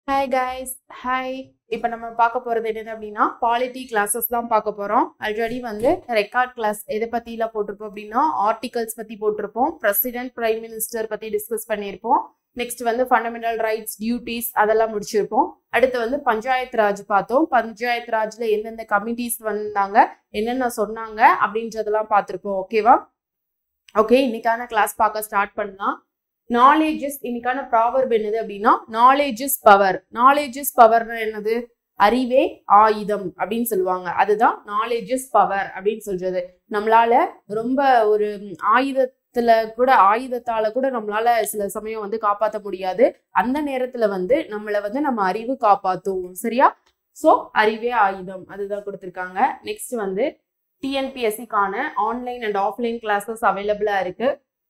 Hi guys hi இப்போ நம்ம பார்க்க போகிறது என்னது அப்படின்னா பாலிட்டி கிளாஸஸ் தான் பார்க்க போகிறோம் ஆல்ரெடி வந்து ரெக்கார்ட் கிளாஸ் எதை பற்றிலாம் போட்டிருப்போம் அப்படின்னா ஆர்டிகல்ஸ் பற்றி போட்டிருப்போம் பிரசிடென்ட் பிரைம் மினிஸ்டர் பற்றி டிஸ்கஸ் பண்ணியிருப்போம் நெக்ஸ்ட் வந்து ஃபண்டமெண்டல் ரைட்ஸ் டியூட்டிஸ் அதெல்லாம் முடிச்சிருப்போம் அடுத்து வந்து பஞ்சாயத்து ராஜ் பார்த்தோம் பஞ்சாயத்து ராஜ்ல எந்தெந்த கமிட்டிஸ் வந்தாங்க என்னென்ன சொன்னாங்க அப்படின்றதெல்லாம் பார்த்துருப்போம் ஓகேவா ஓகே இன்னைக்கான கிளாஸ் பார்க்க ஸ்டார்ட் பண்ணலாம் நாலேஜஸ் இன்னைக்கான ப்ராவர்ப் என்னது அப்படின்னா knowledge is power knowledge is பவர்னா என்னது அறிவே ஆயுதம் அப்படின்னு சொல்லுவாங்க அதுதான் நாலேஜ் இஸ் பவர் அப்படின்னு சொல்றது நம்மளால ரொம்ப ஒரு ஆயுதத்துல கூட ஆயுதத்தால கூட நம்மளால சில சமயம் வந்து காப்பாற்ற முடியாது அந்த நேரத்துல வந்து நம்மளை வந்து நம்ம அறிவு காப்பாத்தும் சரியா சோ அறிவே ஆயுதம் அதுதான் கொடுத்துருக்காங்க நெக்ஸ்ட் வந்து டிஎன்பிஎஸ்சிக்கான ஆன்லைன் அண்ட் ஆஃப்லைன் கிளாஸஸ் அவைலபிளா இருக்கு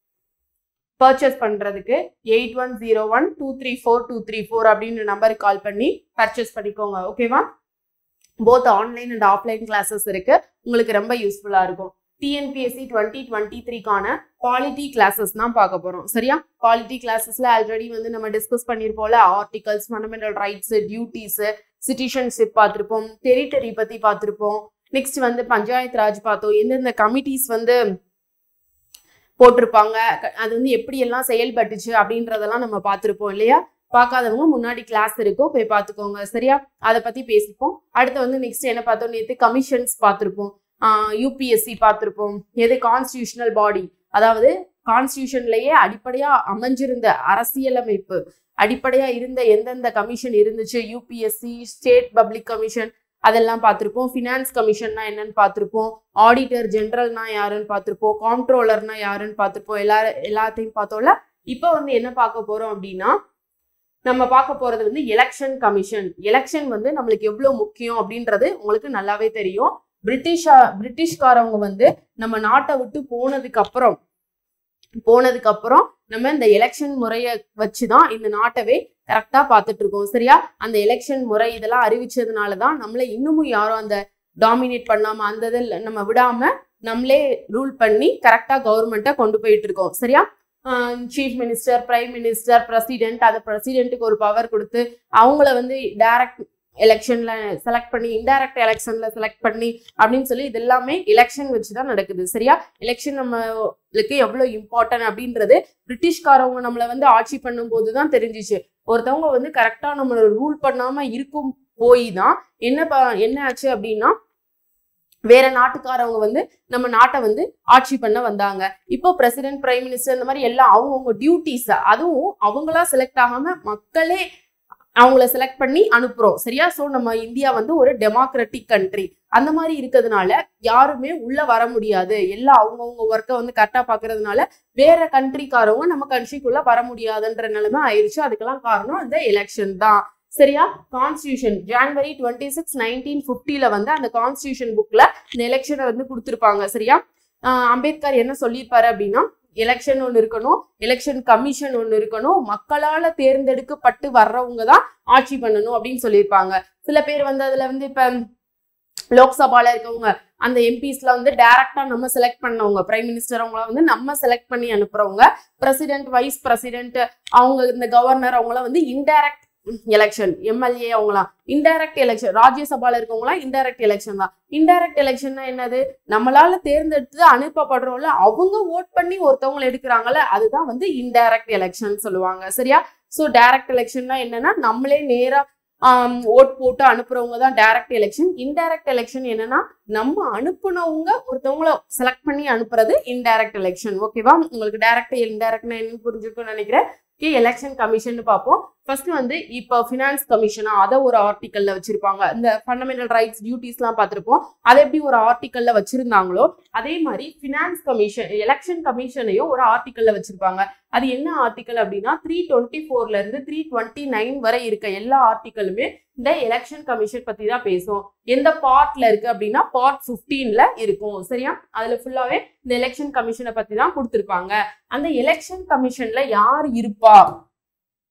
பர்ச்சேஸ் பண்றதுக்கு eight one zero one two three four two three four அப்படின்னு நம்பருக்கு கால் பண்ணி பர்ச்சேஸ் பண்ணிக்கோங்க ஓகேவா both online and offline classes இருக்கு உங்களுக்கு ரொம்ப யூஸ்ஃபுல்லா இருக்கும் டிஎன்பிஎஸ்சி டுவெண்ட்டி டுவெண்ட்டி த்ரீக்கான பாலிட்டி கிளாஸஸ் தான் பார்க்க போறோம் சரியா பாலிட்டி கிளாஸஸ்ல ஆல்ரெடி வந்து நம்ம டிஸ்கஸ் பண்ணியிருப்போம்ல articles fundamental rights duties citizenship பார்த்துருப்போம் டெரிட்டரி பத்தி பார்த்துருப்போம் நெக்ஸ்ட் வந்து பஞ்சாயத்து ராஜ் பார்த்தோம் எந்தெந்த கமிட்டிஸ் வந்து போட்டிருப்பாங்க க- அது வந்து எப்படி எல்லாம் செயல்பட்டுச்சு அப்படின்றதெல்லாம் நம்ம பார்த்துருப்போம் இல்லையா பார்க்காதவங்க முன்னாடி கிளாஸ் இருக்கும் போய் பார்த்துக்கோங்க சரியா அதை பத்தி பேசிப்போம் அடுத்து வந்து நெக்ஸ்ட் என்ன பார்த்தோம் நேற்று கமிஷன்ஸ் பார்த்துருப்போம் யூபிஎஸ்சி பார்த்துருப்போம் எது கான்ஸ்டியூஷனல் பாடி அதாவது கான்ஸ்டியூஷன்லயே அடிப்படையா அமைஞ்சிருந்த அரசியலமைப்பு அடிப்படையா இருந்த எந்தெந்த கமிஷன் இருந்துச்சு யூபிஎஸ்சி ஸ்டேட் பப்ளிக் கமிஷன் அதெல்லாம் பார்த்துருப்போம் ஃபினான்ஸ் கமிஷன்னா என்னன்னு பார்த்துருப்போம் ஆடிட்டர் ஜெனரல்னா யாருன்னு பார்த்துருப்போம் காம்ட்ரோலர்னா யாருன்னு பார்த்துருப்போம் எல்லா எல்லாத்தையும் பார்த்தோம்ல இப்போ வந்து என்ன பார்க்க போறோம் அப்படின்னா நம்ம பார்க்க போறது வந்து எலெக்ஷன் கமிஷன் எலெக்ஷன் வந்து நம்மளுக்கு எவ்வளவு முக்கியம் அப்படின்றது உங்களுக்கு நல்லாவே தெரியும் பிரிட்டிஷா பிரிட்டிஷ்காரவங்க வந்து நம்ம நாட்டை விட்டு போனதுக்கு அப்புறம் போனதுக்கு அப்புறம் நம்ம இந்த எலெக்ஷன் முறையை வச்சுதான் இந்த நாட்டவே கரெக்டா பார்த்துட்டு இருக்கோம் சரியா அந்த எலெக்ஷன் முறை இதெல்லாம் அறிவிச்சதுனால தான் நம்மள இன்னமும் யாரும் அந்த டாமினேட் பண்ணாம அந்த இதில் நம்ம விடாம நம்மளே ரூல் பண்ணி கரெக்டா கவர்மெண்ட்டை கொண்டு போயிட்டு இருக்கோம் சரியா chief minister prime minister president அந்த பிரசிடென்ட்டுக்கு ஒரு பவர் கொடுத்து அவங்கள வந்து டைரக்ட் எலெக்ஷன்ல செலக்ட் பண்ணி இன்டைரக்ட் எலெக்ஷன்ல செலக்ட் பண்ணி அப்படின்னு சொல்லி இது எல்லாமே எலெக்ஷன் வச்சு தான் நடக்குது சரியா எலெக்ஷன் நம்மளுக்கு எவ்வளவு இம்பார்ட்டன்ட் அப்படின்றது பிரிட்டிஷ்காரவங்க நம்மளை வந்து ஆட்சி பண்ணும்போது தான் தெரிஞ்சிச்சு ஒருத்தவங்க வந்து கரெக்டா நம்மளை ரூல் பண்ணாம இருக்கும் போய் தான் என்ன ப- என்ன ஆச்சு அப்படின்னா வேற நாட்டுக்காரவங்க வந்து நம்ம நாட்டை வந்து ஆட்சி பண்ண வந்தாங்க இப்போ பிரசிடென்ட் பிரைம் மினிஸ்டர் இந்த மாதிரி எல்லாம் அவங்கவுங்க டியூட்டிஸ் அதுவும் அவங்களா செலக்ட் ஆகாம மக்களே அவங்கள செலக்ட் பண்ணி அனுப்புறோம் சரியா சோ நம்ம இந்தியா வந்து ஒரு டெமோக்ராட்டிக் கண்ட்ரி அந்த மாதிரி இருக்கிறதுனால யாருமே உள்ள வர முடியாது எல்லாம் அவங்கவுங்க ஒர்க்கை வந்து கரெக்டா பாக்குறதுனால வேற கண்ட்ரிக்காரவங்க நம்ம கண்ட்ரிக்குள்ள வர முடியாதுன்ற நிலைமை ஆயிருச்சு அதுக்கெல்லாம் காரணம் இந்த எலெக்ஷன் தான் சரியா constitution January twenty six nineteen ஃபிஃப்டில வந்து அந்த கான்ஸ்டியூஷன் புக்ல இந்த எலெக்ஷனை வந்து கொடுத்துருப்பாங்க சரியா ஆஹ் அம்பேத்கர் என்ன சொல்லியிருப்பாரு அப்படின்னா எலெக்ஷன் ஒன்று இருக்கணும் எலெக்ஷன் கமிஷன் ஒன்று இருக்கணும் மக்களால தேர்ந்தெடுக்கப்பட்டு வர்றவங்க தான் ஆட்சி பண்ணணும் அப்படின்னு சொல்லியிருப்பாங்க சில பேர் வந்து அதுல வந்து இப்ப லோக்சபால இருக்கவங்க அந்த எம்பிஸ்ல வந்து டைரக்டா நம்ம செலக்ட் பண்ணவங்க பிரைம் மினிஸ்டர் அவங்கள வந்து நம்ம செலக்ட் பண்ணி அனுப்புறவங்க பிரசிடென்ட் வைஸ் பிரசிடென்ட் அவங்க இந்த கவர்னர் அவங்கள வந்து இன்டைரக்ட் எலெக்ஷன் எம்எல்ஏ அவங்களாம் இன்டைரக்ட் எலெக்ஷன் ராஜ்யசபால இருக்கவங்களாம் இன்டைரக்ட் எலெக்ஷன் தான் இன்டைரக்ட் எலெக்ஷன்னா என்னது நம்மளால தேர்ந்தெடுத்து அனுப்பப்படுறோம்ல அவங்க ஓட் பண்ணி ஒருத்தவங்களை எடுக்கிறாங்கல்ல அதுதான் வந்து இன்டைரக்ட் எலெக்ஷன் சொல்லுவாங்க சரியா சோ டைரக்ட் எலெக்ஷன்னா என்னன்னா நம்மளே நேரா ஓட் போட்டு அனுப்புறவங்க தான் டைரக்ட் எலெக்ஷன் இன்டைரக்ட் எலெக்ஷன் என்னன்னா நம்ம அனுப்புனவங்க ஒருத்தவங்கள செலக்ட் பண்ணி அனுப்புறது இன்டைரக்ட் எலெக்ஷன் ஓகேவா உங்களுக்கு டைரக்ட் இன்டைரக்ட்னா என்னன்னு புரிஞ்சுக்கும்னு நினைக்கிறேன் ஓகே எலெக்ஷன் கமிஷன் பார்ப்போம் ஃபர்ஸ்ட் வந்து இப்போ ஃபினான்ஸ் கமிஷனா அதை ஒரு ஆர்டிக்கல்ல வச்சிருப்பாங்க இந்த ஃபண்டமெண்டல் ரைட்ஸ் டியூட்டிஸ்லாம் பார்த்திருப்போம் அதை எப்படி ஒரு ஆர்டிக்கல்ல வச்சிருந்தாங்களோ அதே மாதிரி ஃபினான்ஸ் கமிஷன் எலெக்ஷன் கமிஷனையும் ஒரு ஆர்டிக்கல்ல வச்சிருப்பாங்க அது என்ன ஆர்டிக்கல் அப்படின்னா த்ரீ டுவெண்ட்டி ஃபோர்ல இருந்து த்ரீ டுவெண்ட்டி நைன் வரை இருக்க எல்லா ஆர்டிக்கலுமே இந்த எலெக்ஷன் கமிஷன் பத்தி தான் பேசும் எந்த பார்ட்ல இருக்கு அப்படின்னா பார்ட் 15ல இருக்கும் சரியா அதுல ஃபுல்லாவே இந்த எலெக்ஷன் கமிஷனை பத்தி தான் கொடுத்திருப்பாங்க அந்த எலெக்ஷன் கமிஷன்ல யார் இருப்பா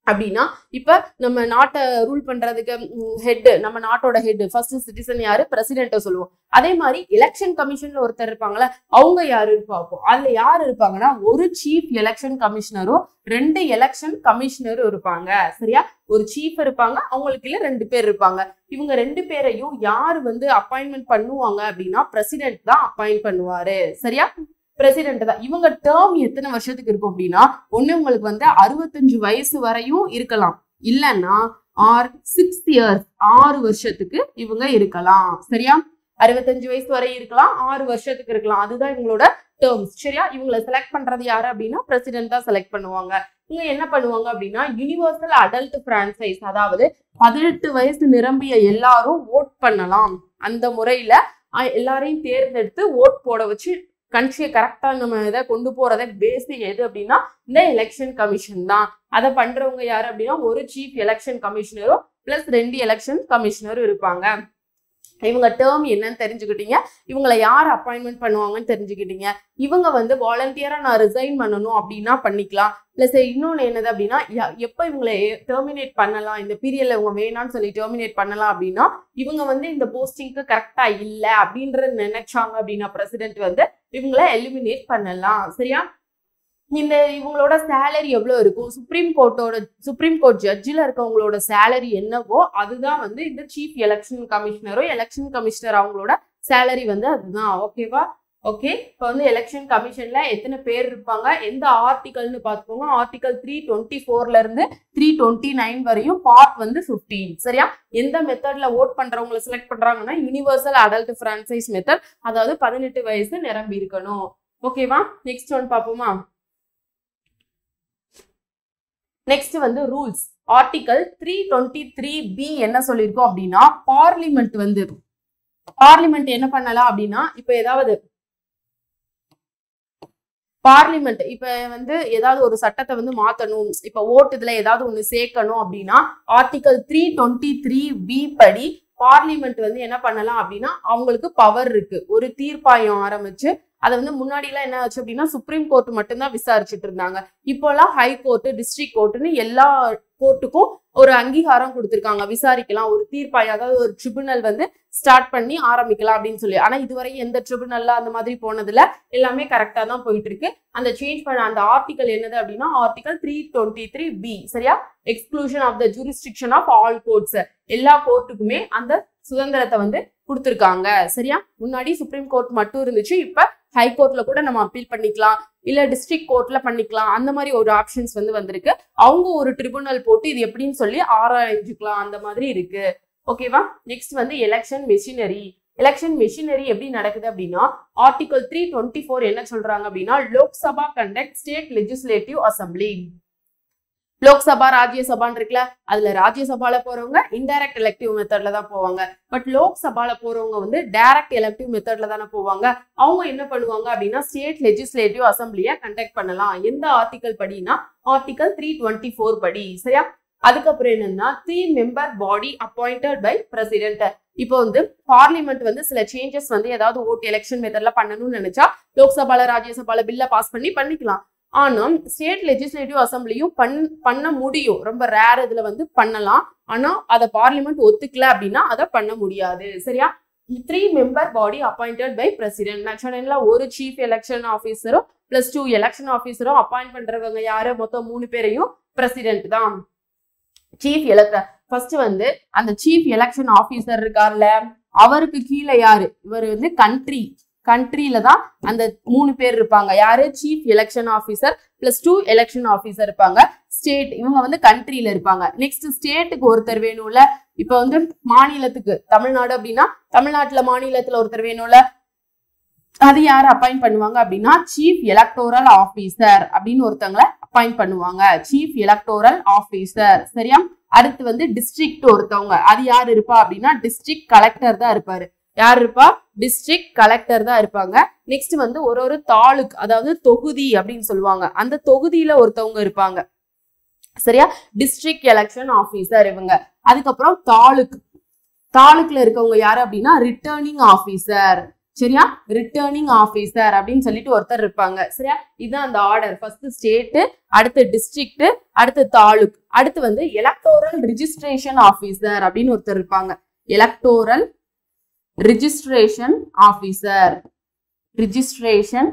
அப்படின்னா இப்ப நம்ம நாட்டை ரூல் பண்றதுக்கு ஹெட் நம்ம நாட்டோட ஹெட் ஃபர்ஸ்ட் சிட்டிசன் யாரு பிரசிடென்ட்டை சொல்லுவோம் அதே மாதிரி எலெக்ஷன் கமிஷன்ல ஒருத்தர் இருப்பாங்கல்ல அவங்க யாருன்னு பார்ப்போம் அதுல யார் இருப்பாங்கன்னா ஒரு சீஃப் எலெக்ஷன் கமிஷனரும் ரெண்டு எலெக்ஷன் கமிஷனரும் இருப்பாங்க சரியா ஒரு சீஃப் இருப்பாங்க அவங்களுக்கு இல்ல ரெண்டு பேர் இருப்பாங்க இவங்க ரெண்டு பேரையும் யார் வந்து அப்பாயின்மெண்ட் பண்ணுவாங்க அப்படின்னா பிரசிடென்ட் தான் அப்பாயிண்ட் பண்ணுவாரு சரியா பிரசிடென்ட் தான் இவங்க டேர்ம் எத்தனை வருஷத்துக்கு இருக்கும் அப்படின்னா ஒண்ணு உங்களுக்கு வந்து அறுபத்தஞ்சு வயசு வரையும் இருக்கலாம் இல்லைன்னா ஆர் சிக்ஸ் இயர்ஸ் ஆறு வருஷத்துக்கு இவங்க இருக்கலாம் சரியா அறுபத்தஞ்சு வயசு வரை இருக்கலாம் ஆறு வருஷத்துக்கு இருக்கலாம் அதுதான் இவங்களோட டேர்ம்ஸ் சரியா இவங்களை செலக்ட் பண்றது யாரு அப்படின்னா பிரசிடென்ட் தான் செலக்ட் பண்ணுவாங்க இவங்க என்ன பண்ணுவாங்க அப்படின்னா யுனிவர்சல் அடல்ட் பிரான்சைஸ் அதாவது பதினெட்டு வயசு நிரம்பிய எல்லாரும் ஓட் பண்ணலாம் அந்த முறையில அஹ், எல்லாரையும் தேர்ந்தெடுத்து ஓட் போட வச்சு கண்ட்ரியை கரெக்டா நம்ம இதை கொண்டு போறத பேசிக் எது அப்படின்னா இந்த எலெக்ஷன் கமிஷன் தான் அதை பண்றவங்க யாரு அப்படின்னா ஒரு சீஃப் எலெக்ஷன் கமிஷனரும் பிளஸ் ரெண்டு எலெக்ஷன் கமிஷனரும் இருப்பாங்க இவங்க டேர்ம் என்னன்னு தெரிஞ்சுக்கிட்டீங்க இவங்களை யார் அப்பாயின்மெண்ட் பண்ணுவாங்கன்னு தெரிஞ்சுக்கிட்டீங்க இவங்க வந்து வாலண்டியரா நான் ரிசைன் பண்ணணும் அப்படின்னா பண்ணிக்கலாம் பிளஸ் இன்னொன்று என்னது அப்படின்னா ய- எப்போ இவங்களை டெர்மினேட் பண்ணலாம் இந்த பீரியட்ல இவங்க வேணாம்னு சொல்லி டெர்மினேட் பண்ணலாம் அப்படின்னா இவங்க வந்து இந்த போஸ்டிங்க்கு கரெக்டா இல்லை அப்படின்ற நினைச்சாங்க அப்படின்னா பிரசிடென்ட் வந்து இவங்கள எலிமினேட் பண்ணலாம் சரியா இந்த இவங்களோட சேலரி எவ்வளோ இருக்கும் சுப்ரீம் கோர்ட்டோட சுப்ரீம் கோர்ட் ஜட்ஜில் இருக்கவங்களோட சேலரி என்னவோ அதுதான் வந்து இந்த சீஃப் எலெக்ஷன் கமிஷனரோ எலெக்ஷன் கமிஷனர் அவங்களோட சேலரி வந்து அதுதான் ஓகேவா ஓகே இப்போ வந்து எலெக்ஷன் கமிஷன்ல எத்தனை பேர் இருப்பாங்க எந்த ஆர்டிகல்னு பார்த்துக்கோங்க ஆர்டிகல் த்ரீ டுவெண்ட்டி ஃபோர்ல இருந்து த்ரீ டுவெண்ட்டி நைன் வரையும் பார்ட் வந்து ஃபிஃப்டீன் சரியா எந்த மெத்தட்ல ஓட் பண்றவங்களை செலக்ட் பண்றாங்கன்னா யூனிவர்சல் அடல்ட் பிரான்சைஸ் மெத்தட் அதாவது பதினெட்டு வயசு நிரம்பி இருக்கணும் ஓகேவா நெக்ஸ்ட் ஒன் பார்ப்போமா நெக்ஸ்ட் வந்து rules article three twenty three B என்ன சொல்லியிருக்கோம் அப்படின்னா பார்லிமெண்ட் வந்து பார்லிமெண்ட் என்ன பண்ணலாம் அப்படின்னா இப்ப ஏதாவது பார்லிமெண்ட் இப்ப வந்து ஏதாவது ஒரு சட்டத்தை வந்து மாத்தணும் இப்ப ஓட்டு இதுல ஏதாவது ஒண்ணு சேர்க்கணும் அப்படின்னா article three twenty three B படி பார்லிமெண்ட் வந்து என்ன பண்ணலாம் அப்படின்னா அவங்களுக்கு பவர் இருக்கு ஒரு தீர்ப்பாயம் ஆரம்பிச்சு அதை வந்து முன்னாடி எல்லாம் என்ன ஆச்சு அப்படின்னா சுப்ரீம் கோர்ட் மட்டும்தான் விசாரிச்சுட்டு இருந்தாங்க இப்போலாம் ஹை கோர்ட்டு டிஸ்ட்ரிக்ட் கோர்ட்டுன்னு எல்லா கோர்ட்டுக்கும் ஒரு அங்கீகாரம் கொடுத்துருக்காங்க விசாரிக்கலாம் ஒரு தீர்ப்பாயம் அதாவது ஒரு ட்ரிபுனல் வந்து ஸ்டார்ட் பண்ணி ஆரம்பிக்கலாம் அப்படின்னு சொல்லி ஆனா இதுவரை எந்த ட்ரிபுனல்ல அந்த மாதிரி போனதுல எல்லாமே கரெக்டா தான் போயிட்டு இருக்கு அந்த சேஞ்ச் பண்ண அந்த ஆர்டிகல் என்னது அப்படின்னா article three twenty three B சரியா exclusion of the jurisdiction of all courts எல்லா கோர்ட்டுக்குமே அந்த சுதந்திரத்தை வந்து கொடுத்துருக்காங்க சரியா முன்னாடி சுப்ரீம் கோர்ட் மட்டும் இருந்துச்சு இப்ப ஹை கோர்ட்ல கூட நம்ம அப்பீல் பண்ணிக்கலாம் இல்ல டிஸ்ட்ரிக்ட் கோர்ட்ல பண்ணிக்கலாம் அந்த மாதிரி ஒரு ஆப்ஷன்ஸ் வந்து வந்திருக்கு அவங்க ஒரு ட்ரிபுனல் போட்டு இது எப்படின்னு சொல்லி ஆராய்ஞ்சுக்கலாம் அந்த மாதிரி இருக்கு ஓகேவா நெக்ஸ்ட் வந்து எலெக்ஷன் மெஷினரி எலெக்ஷன் மெஷினரி எப்படி நடக்குது அப்படின்னா ஆர்டிகல் த்ரீ டுவெண்ட்டி ஃபோர் என்ன சொல்றாங்க அப்படின்னா Lok Sabha conduct state legislative assembly Lok Sabha ராஜ்யசபான்னு இருக்குல்ல அதுல ராஜ்யசபால போறவங்க இன்டைரக்ட் எலெக்டிவ் மெத்தட்ல தான் போவாங்க பட் லோக்சபால போறவங்க வந்து டைரக்ட் எலெக்டிவ் மெத்தட்ல தானே போவாங்க அவங்க என்ன பண்ணுவாங்க அப்படின்னா ஸ்டேட் லெஜிஸ்லேட்டிவ் அசம்பிளியை கண்டக்ட் பண்ணலாம் எந்த ஆர்டிகல் படினா ஆர்டிகல் த்ரீ டுவெண்ட்டி ஃபோர் படி சரியா அதுக்கப்புறம் என்னன்னா three member body appointed by president இப்போ வந்து பார்லிமெண்ட் வந்து சில சேஞ்சஸ் வந்து ஏதாவது ஓட் எலெக்ஷன் மெத்தட்ல பண்ணணும்னு நினைச்சா லோக்சபால ராஜ்யசபால பில்ல பாஸ் பண்ணி பண்ணிக்கலாம் ஆனா ஸ்டேட் லெஜிஸ்லேட்டிவ் அசம்பிளியும் பண் பண்ண முடியும் ரொம்ப ரேர் இதுல வந்து பண்ணலாம் ஆனா அதை பார்லிமெண்ட் ஒத்துக்கல அப்படின்னா அதை பண்ண முடியாது சரியா three member body appointed by president நான் சொன்னேன்ல ஒரு சீஃப் எலெக்ஷன் ஆஃபீஸரும் பிளஸ் டூ எலெக்ஷன் ஆஃபீஸரும் அப்பாயிண்ட் பண்றவங்க யாரு மொத்தம் மூணு பேரையும் பிரசிடென்ட் தான் சீஃப் எலக்ட ஃபர்ஸ்ட் வந்து அந்த சீஃப் எலெக்ஷன் ஆஃபீஸர் இருக்கார்ல அவருக்கு கீழே யாரு இவர் வந்து கண்ட்ரி கண்ட்ரியில தான் அந்த மூணு பேர் இருப்பாங்க யாரு chief election officer plus two election officer இருப்பாங்க ஸ்டேட் இவங்க வந்து கண்ட்ரியில இருப்பாங்க நெக்ஸ்ட் ஸ்டேட்டுக்கு ஒருத்தர் வேணும்ல இப்ப வந்து மாநிலத்துக்கு தமிழ்நாடு அப்படின்னா தமிழ்நாட்டுல மாநிலத்துல ஒருத்தர் வேணும்ல அது யார் அப்பாயிண்ட் பண்ணுவாங்க அப்படின்னா சீஃப் எலக்டோரல் ஆபீசர் அப்படின்னு ஒருத்தவங்கள அப்பாயிண்ட் பண்ணுவாங்க சீஃப் எலக்டோரல் ஆபீசர் சரியா அடுத்து வந்து டிஸ்ட்ரிக்ட் ஒருத்தவங்க அது யார் இருப்பா அப்படின்னா டிஸ்ட்ரிக்ட் கலெக்டர் தான் இருப்பாரு யார் இருப்பா டிஸ்ட்ரிக்ட் கலெக்டர் தான் இருப்பாங்க நெக்ஸ்ட் வந்து ஒரு ஒரு தாலுக் அதாவது தொகுதி அப்படின்னு சொல்லுவாங்க அந்த தொகுதியில ஒருத்தவங்க இருப்பாங்க சரியா டிஸ்ட்ரிக்ட் எலெக்ஷன் ஆபீசர் இவங்க அதுக்கப்புறம் தாலுக் தாலுக்ல இருக்கவங்க யாரு அப்படின்னா ரிட்டர்னிங் ஆபீசர் சரியா ரிட்டர்னிங் ஆஃபீஸர் அப்படின்னு சொல்லிட்டு ஒருத்தர் இருப்பாங்க சரியா இதுதான் அந்த ஆர்டர் ஃபர்ஸ்ட் ஸ்டேட்டு அடுத்து டிஸ்ட்ரிக்ட் அடுத்து தாலுக் அடுத்து வந்து எலக்டோரல் ரிஜிஸ்ட்ரேஷன் ஆஃபீஸர் அப்படின்னு ஒருத்தர் இருப்பாங்க electoral registration officer registration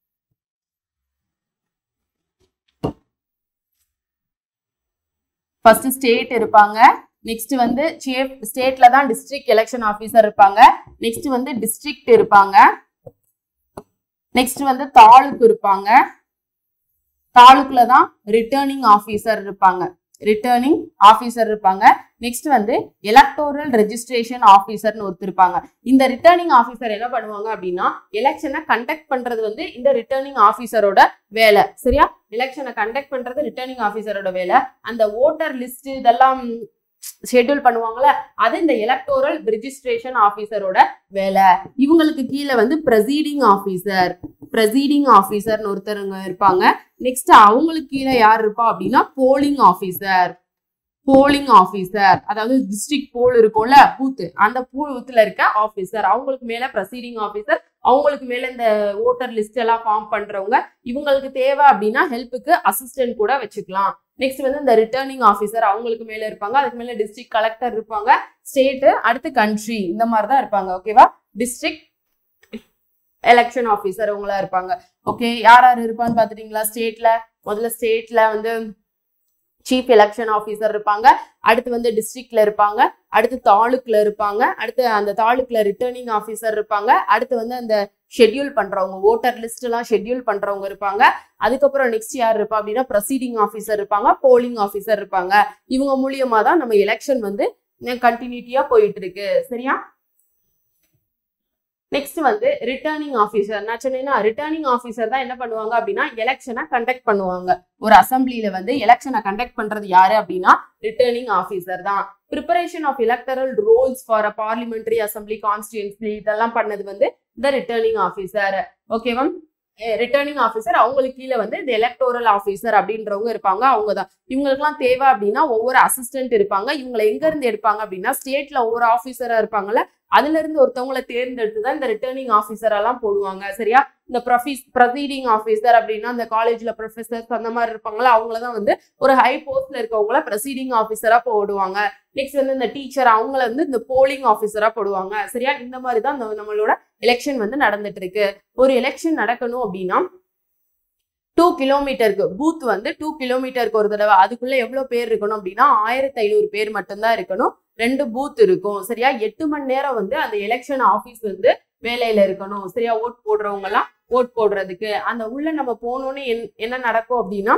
first state இருப்பாங்க நெக்ஸ்ட் வந்து ஸ்டேட்ல தான் டிஸ்ட்ரிக்ட் எலெக்ஷன் ஆஃபீஸர் இருப்பாங்க நெக்ஸ்ட் வந்து டிஸ்ட்ரிக்ட் இருப்பாங்க நெக்ஸ்ட் வந்து தாலுக் இருப்பாங்க தாலுக்ல தான் ரிட்டர்னிங் ஆஃபீஸர் இருப்பாங்க ரிட்டர்னிங் ஆஃபீஸர் இருப்பாங்க நெக்ஸ்ட் வந்து எலக்டோரல் ரெஜிஸ்ட்ரேஷன் ஆஃபீஸர்னு ஒருத்தர் இருப்பாங்க இந்த ரிட்டர்னிங் ஆஃபீஸர் என்ன பண்ணுவாங்க அப்படின்னா எலெக்ஷனை கண்டக்ட் பண்றது வந்து இந்த ரிட்டர்னிங் ஆஃபீஸரோட வேலை சரியா எலெக்ஷனை கண்டக்ட் பண்றது ரிட்டர்னிங் ஆஃபீஸரோட வேலை அந்த ஓட்டர் லிஸ்ட் இதெல்லாம் ஷெட்யூல் பண்ணுவாங்கல்ல அது இந்த எலக்டோரல் ரிஜிஸ்ட்ரேஷன் ஆஃபீஸரோட வேலை இவங்களுக்கு கீழே வந்து ப்ரெசீடிங் ஆஃபீஸர் ப்ரெசீடிங் ஆஃபீஸர்னு ஒருத்தருங்க இருப்பாங்க நெக்ஸ்ட் அவங்களுக்கு கீழே யார் இருப்பா அப்படின்னா போலிங் ஆஃபீஸர் போலிங் ஆஃபீஸர் அதாவது டிஸ்ட்ரிக்ட் போல் இருக்கும்ல பூத்து அந்த பூத்துல இருக்க ஆஃபீஸர் அவங்களுக்கு மேல ப்ரொசீடிங் ஆஃபீஸர் அவங்களுக்கு மேல இந்த ஓட்டர் லிஸ்ட் எல்லாம் ஃபார்ம் பண்றவங்க இவங்களுக்கு தேவை அப்படின்னா ஹெல்ப்புக்கு அசிஸ்டன்ட் கூட வச்சுக்கலாம் நெக்ஸ்ட் வந்து இந்த ரிட்டர்னிங் ஆஃபீஸர் அவங்களுக்கு மேல இருப்பாங்க அதுக்கு மேல டிஸ்ட்ரிக்ட் கலெக்டர் இருப்பாங்க ஸ்டேட் அடுத்து கண்ட்ரி இந்த மாதிரி தான் இருப்பாங்க ஓகேவா டிஸ்ட்ரிக்ட் எலெக்ஷன் ஆஃபீஸர் அவங்களா இருப்பாங்க ஓகே யார் யார் இருப்பான்னு பாத்துட்டீங்களா ஸ்டேட்ல முதல்ல ஸ்டேட்ல வந்து சீஃப் எலெக்ஷன் ஆஃபீஸர் இருப்பாங்க அடுத்து வந்து டிஸ்ட்ரிக்ட்ல இருப்பாங்க அடுத்து தாலுக்ல இருப்பாங்க அடுத்து அந்த தாலுக்ல ரிட்டர்னிங் ஆஃபீஸர் இருப்பாங்க அடுத்து வந்து அந்த ஷெட்யூல் பண்றவங்க ஓட்டர் லிஸ்ட் எல்லாம் ஷெட்யூல் பண்றவங்க இருப்பாங்க அதுக்கப்புறம் நெக்ஸ்ட் யார் இருப்பா அப்படின்னா ப்ரொசீடிங் ஆஃபீஸர் இருப்பாங்க போலிங் ஆஃபீஸர் இருப்பாங்க இவங்க மூலியமா தான் நம்ம எலெக்ஷன் வந்து கண்டினியூட்டியா போயிட்டு இருக்கு சரியா நெக்ஸ்ட் வந்து ரிட்டர்னிங் ஆஃபீஸர் நான் சொன்னேன்னா ரிட்டர்னிங் ஆஃபீஸர் தான் என்ன பண்ணுவாங்க அப்படின்னா எலெக்ஷனை கண்டக்ட் பண்ணுவாங்க ஒரு அசம்பிளியில வந்து எலெக்ஷனை கண்டக்ட் பண்றது யாரு அப்படின்னா ரிட்டர்னிங் ஆஃபீஸர் தான் preparation of electoral rolls for a parliamentary assembly constituency இதெல்லாம் பண்ணது வந்து இந்த ரிட்டர்னிங் ஆஃபீஸர் ஓகேவா ரிட்டர்னிங் ஆஃபீஸர் அவங்களுக்கு கீழே வந்து இந்த எலக்டோரல் ஆஃபீஸர் அப்படின்றவங்க இருப்பாங்க அவங்க தான் இவங்களுக்குலாம் தேவை அப்படின்னா ஒவ்வொரு அசிஸ்டன்ட் இருப்பாங்க இவங்களை எங்க இருந்து எடுப்பாங்க அப்படின்னா ஸ்டேட்ல ஒவ்வொரு ஆஃபீஸரா இருப்பாங்கல்ல அதுல இருந்து ஒருத்தவங்களை தேர்ந்தெடுத்து தான் இந்த ரிட்டர்னிங் ஆஃபீஸர் எல்லாம் போடுவாங்க சரியா இந்த ப்ரொஃபீஸ் ப்ரொசீடிங் ஆஃபீஸர் அப்படின்னா இந்த காலேஜ்ல ப்ரொஃபசர்ஸ் அந்த மாதிரி இருப்பாங்களா அவங்கள தான் வந்து ஒரு ஹை போஸ்ட்ல இருக்கவங்கள ப்ரொசீடிங் ஆஃபீஸரா போடுவாங்க நெக்ஸ்ட் வந்து இந்த டீச்சர் அவங்கள வந்து இந்த போலிங் ஆஃபீஸரா போடுவாங்க சரியா இந்த மாதிரி தான் இந்த நம்மளோட எலெக்ஷன் வந்து நடந்துட்டு இருக்கு ஒரு எலெக்ஷன் நடக்கணும் அப்படின்னா டூ கிலோமீட்டருக்கு பூத் வந்து டூ கிலோமீட்டருக்கு ஒரு தடவை அதுக்குள்ள எவ்வளவு பேர் இருக்கணும் அப்படின்னா ஆயிரத்தி ஐநூறு பேர் மட்டும்தான் இருக்கணும் ரெண்டு பூத் இருக்கும் சரியா எட்டு மணி நேரம் வந்து அந்த எலெக்ஷன் ஆபீஸ் வந்து வேலையில இருக்கணும் சரியா ஓட் போடுறவங்க எல்லாம் ஓட் போடுறதுக்கு அந்த உள்ள நம்ம போனோன்னு என்ன நடக்கும் அப்படின்னா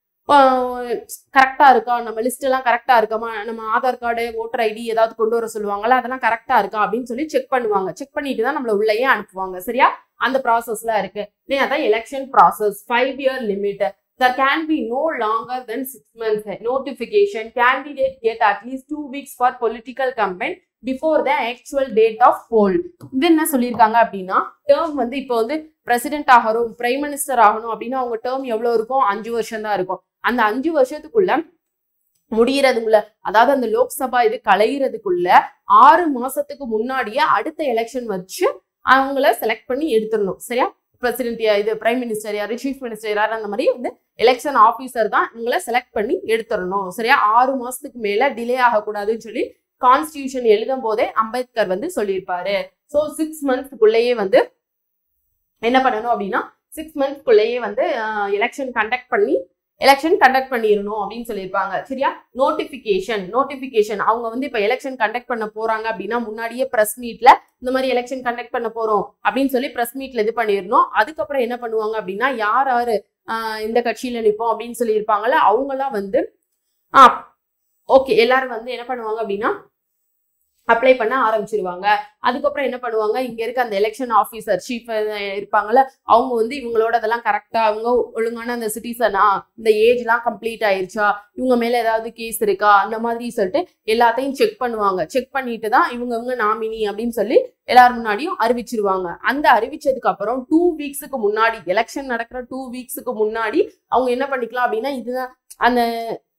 கரெக்டா இருக்கா நம்ம லிஸ்ட் எல்லாம் கரெக்டா இருக்காமா நம்ம ஆதார் கார்டு ஓட்டர் ஐடி ஏதாவது கொண்டு வர சொல்லுவாங்கல்ல அதெல்லாம் கரெக்டா இருக்கா அப்படின்னு சொல்லி செக் பண்ணுவாங்க செக் பண்ணிட்டு தான் நம்மள உள்ளேயே அனுப்புவாங்க சரியா அந்த ப்ராசஸ்ல இருக்கு அதான் election process five year limit There can be no longer than six months notification. Candidate get at least two weeks for political campaign before the actual date of poll. இது என்ன சொல்லியிருக்காங்க அப்படின்னா டேர்ம் வந்து இப்போ வந்து பிரசிடென்ட் ஆகணும் prime minister ஆகணும் அப்படின்னா அவங்க டேர்ம் எவ்வளவு இருக்கும் அஞ்சு வருஷம் தான் இருக்கும் அந்த அஞ்சு வருஷத்துக்குள்ள முடியறதுக்குள்ள அதாவது அந்த லோக்சபா இது கலையிறதுக்குள்ள ஆறு மாசத்துக்கு முன்னாடியே அடுத்த எலெக்ஷன் வச்சு அவங்கள செலக்ட் பண்ணி எடுத்துடணும் சரியா பிரசிடென்ட் இது பிரைம் மினிஸ்டர் யாரு சீஃப் மினிஸ்டர் யாரு அந்த மாதிரி வந்து எலெக்ஷன் ஆஃபீஸர் தான் இவங்களை செலக்ட் பண்ணி எடுத்துடணும் சரியா ஆறு மாசத்துக்கு மேல டிலே ஆகக்கூடாதுன்னு சொல்லி கான்ஸ்டியூஷன் எழுதும் போதே அம்பேத்கர் வந்து சொல்லியிருப்பாரு ஸோ சிக்ஸ் மந்த்ஸ்க்குள்ளேயே வந்து என்ன பண்ணணும் அப்படின்னா சிக்ஸ் மந்த்ஸ்க்குள்ளேயே வந்து எலெக்ஷன் கண்டக்ட் பண்ணி எலெக்ஷன் கண்டக்ட் பண்ணிடணும் அப்படின்னு சொல்லியிருப்பாங்க சரியா நோட்டிபிகேஷன் நோட்டிபிகேஷன் அவங்க வந்து இப்போ எலெக்ஷன் கண்டக்ட் பண்ண போறாங்க அப்படின்னா முன்னாடியே ப்ரெஸ் மீட்ல இந்த மாதிரி எலெக்ஷன் கண்டக்ட் பண்ண போறோம் அப்படின்னு சொல்லி ப்ரெஸ் மீட்ல இது பண்ணிடணும் அதுக்கப்புறம் என்ன பண்ணுவாங்க அப்படின்னா யார் யாரு இந்த கட்சியில நிற்போம் அப்படின்னு சொல்லி இருப்பாங்கல்ல அவங்களாம் வந்து ஆ ஓகே எல்லாரும் வந்து என்ன பண்ணுவாங்க அப்படின்னா அப்ளை பண்ண ஆரம்பிச்சிருவாங்க அதுக்கப்புறம் என்ன பண்ணுவாங்க இங்க இருக்க அந்த எலெக்ஷன் ஆஃபீஸர் சீஃப் இருப்பாங்கல்ல அவங்க வந்து இவங்களோட அதெல்லாம் கரெக்டா அவங்க ஒழுங்கான அந்த சிட்டிசனா இந்த ஏஜ்லாம் கம்ப்ளீட் ஆயிருச்சா இவங்க மேல ஏதாவது கேஸ் இருக்கா அந்த மாதிரி சொல்லிட்டு எல்லாத்தையும் செக் பண்ணுவாங்க செக் பண்ணிட்டு தான் இவங்க இவங்க நாமினி அப்படின்னு சொல்லி எல்லாரும் முன்னாடியும் அறிவிச்சிருவாங்க அந்த அறிவிச்சதுக்கு அப்புறம் டூ வீக்ஸுக்கு முன்னாடி எலெக்ஷன் நடக்கிற டூ வீக்ஸுக்கு முன்னாடி அவங்க என்ன பண்ணிக்கலாம் அப்படின்னா இதுதான் அந்த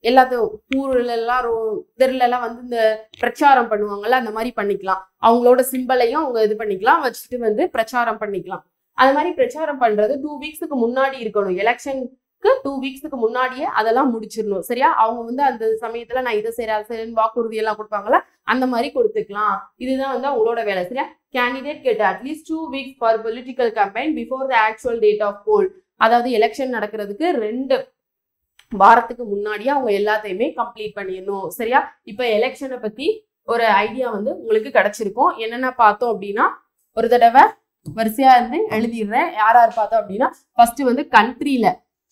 எல்லாத்தையும் ஊர்ல எல்லாம் ரோ- தெருல எல்லாம் வந்து இந்த பிரச்சாரம் பண்ணுவாங்கல்ல அந்த மாதிரி பண்ணிக்கலாம் அவங்களோட சிம்பலையும் அவங்க இது பண்ணிக்கலாம் வச்சுட்டு வந்து பிரச்சாரம் பண்ணிக்கலாம் அந்த மாதிரி பிரச்சாரம் பண்றது டூ வீக்ஸுக்கு முன்னாடி இருக்கணும் எலெக்ஷனுக்கு டூ வீக்ஸுக்கு முன்னாடியே அதெல்லாம் முடிச்சிடணும் சரியா அவங்க வந்து அந்த சமயத்துல நான் இதை செய்யறேன் அதை செய்யறேன்னு வாக்குறுதி எல்லாம் கொடுப்பாங்கல்ல அந்த மாதிரி கொடுத்துக்கலாம் இதுதான் வந்து அவங்களோட வேலை சரியா candidate get at least two weeks for political campaign before the actual date of poll அதாவது எலெக்ஷன் நடக்கிறதுக்கு ரெண்டு வாரத்துக்கு முன்னாடியே அவங்க எல்லாத்தையுமே கம்ப்ளீட் பண்ணிடணும் சரியா இப்ப எலெக்ஷனை பத்தி ஒரு ஐடியா வந்து உங்களுக்கு கிடைச்சிருக்கும் என்னென்ன பார்த்தோம் அப்படின்னா ஒரு தடவை வரிசையா இருந்து எழுதிடுறேன் யார் யார் பார்த்தோம் அப்படின்னா ஃபர்ஸ்ட் வந்து கண்ட்ரியில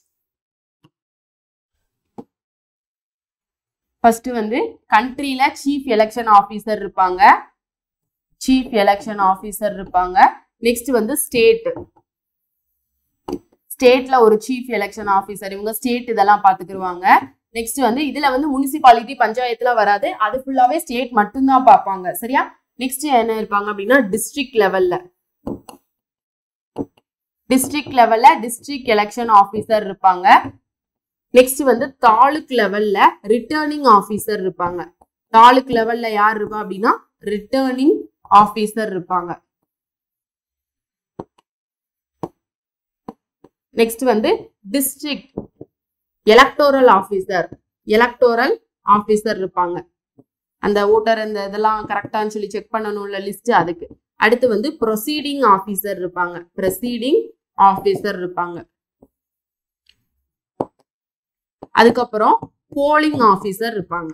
ஃபர்ஸ்ட் வந்து கண்ட்ரியில சீஃப் எலெக்ஷன் ஆஃபீஸர் இருப்பாங்க சீஃப் எலெக்ஷன் ஆஃபீஸர் இருப்பாங்க நெக்ஸ்ட் வந்து ஸ்டேட் ஸ்டேட்ல ஒரு சீஃப் எலெக்ஷன் ஆஃபீஸர் இவங்க ஸ்டேட் இதெல்லாம் பாத்துக்கிடுவாங்க நெக்ஸ்ட் வந்து இதுல வந்து முனிசிபாலிட்டி பஞ்சாயத்துல வராது அது ஃபுல்லாவே ஸ்டேட் மட்டும்தான் பார்ப்பாங்க சரியா நெக்ஸ்ட் என்ன இருப்பாங்க அப்படின்னா டிஸ்ட்ரிக்ட் லெவல்ல டிஸ்ட்ரிக்ட் லெவல்ல டிஸ்ட்ரிக்ட் எலெக்ஷன் ஆஃபீஸர் இருப்பாங்க நெக்ஸ்ட் வந்து தாலுக் லெவல்ல ரிட்டர்னிங் ஆஃபீஸர் இருப்பாங்க தாலுக் லெவல்ல யார் இருப்பா அப்படின்னா ரிட்டர்னிங் ஆஃபீஸர் இருப்பாங்க நெக்ஸ்ட் வந்து district electoral officer electoral officer இருப்பாங்க அந்த ஓட்டர் இந்த இதெல்லாம் கரெக்டான்னு சொல்லி செக் பண்ணணும்ல லிஸ்ட் அதுக்கு அடுத்து வந்து ப்ரொசீடிங் ஆஃபீஸர் இருப்பாங்க ப்ரொசீடிங் ஆஃபீஸர் இருப்பாங்க அதுக்கப்புறம் போலிங் ஆஃபீஸர் இருப்பாங்க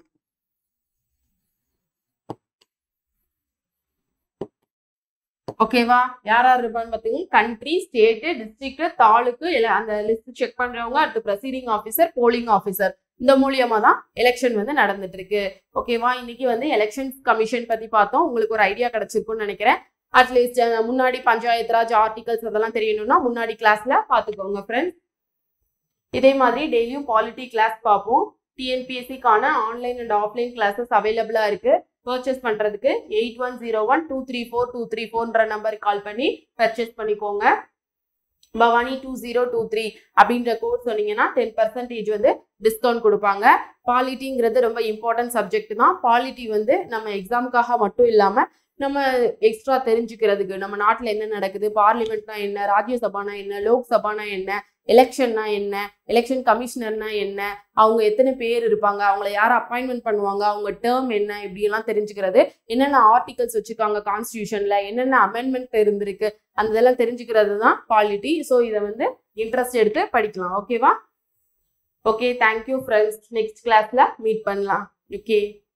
ஓகேவா யார் யார் இருப்பான்னு பார்த்தீங்கன்னா கண்ட்ரி ஸ்டேட்டு டிஸ்ட்ரிக்ட் தாலுக்கு இல்ல அந்த லிஸ்ட் செக் பண்றவங்க அடுத்து ப்ரொசீடிங் ஆஃபீஸர் போலிங் ஆஃபீஸர் இந்த மூலியமா தான் எலெக்ஷன் வந்து நடந்துட்டு இருக்கு ஓகேவா இன்னைக்கு வந்து எலெக்ஷன் கமிஷன் பத்தி பார்த்தோம் உங்களுக்கு ஒரு ஐடியா கிடைச்சிருக்கும்னு நினைக்கிறேன் அட்லீஸ்ட் முன்னாடி பஞ்சாயத்து ராஜ் ஆர்டிகல்ஸ் அதெல்லாம் தெரியணும்னா முன்னாடி கிளாஸ்ல பாத்துக்கோங்க ஃப்ரெண்ட்ஸ் இதே மாதிரி டெய்லியும் பாலிட்டி கிளாஸ் பார்ப்போம் டிஎன்பிஎஸ்சிக்கான ஆன்லைன் அண்ட் ஆஃப்லைன் கிளாஸஸ் அவைலபிளா இருக்கு பர்ச்சேஸ் பண்றதுக்கு eight one zero one two three four two three ஃபோர்ன்ற நம்பருக்கு கால் பண்ணி பர்ச்சேஸ் பண்ணிக்கோங்க Bhavani two zero two three அப்படின்ற கோட் சொன்னீங்கன்னா டென் பர்சன்டேஜ் வந்து டிஸ்கவுண்ட் கொடுப்பாங்க பாலிட்டிங்கிறது ரொம்ப இம்பார்ட்டன்ட் சப்ஜெக்ட் தான் பாலிட்டி வந்து நம்ம எக்ஸாமுக்காக மட்டும் இல்லாம நம்ம எக்ஸ்ட்ரா தெரிஞ்சுக்கிறதுக்கு நம்ம நாட்டில் என்ன நடக்குது பார்லிமெண்ட்னா என்ன ராஜ்யசபானா என்ன லோக்சபானா என்ன எலெக்ஷன்னா என்ன எலெக்ஷன் கமிஷனர்னா என்ன அவங்க எத்தனை பேர் இருப்பாங்க அவங்கள யார் அப்பாயின்மெண்ட் பண்ணுவாங்க அவங்க டேர்ம் என்ன இப்படி எல்லாம் தெரிஞ்சுக்கிறது என்னென்ன ஆர்டிகல்ஸ் வச்சிருக்காங்க கான்ஸ்டியூஷன்ல என்னென்ன அமெண்ட்மெண்ட் இருந்திருக்கு அந்த இதெல்லாம் தெரிஞ்சுக்கிறது தான் பாலிட்டி ஸோ இதை வந்து இன்ட்ரெஸ்ட் எடுத்து படிக்கலாம் ஓகேவா ஓகே தேங்க்யூ ஃப்ரெண்ட்ஸ் நெக்ஸ்ட் கிளாஸ்ல மீட் பண்ணலாம் ஓகே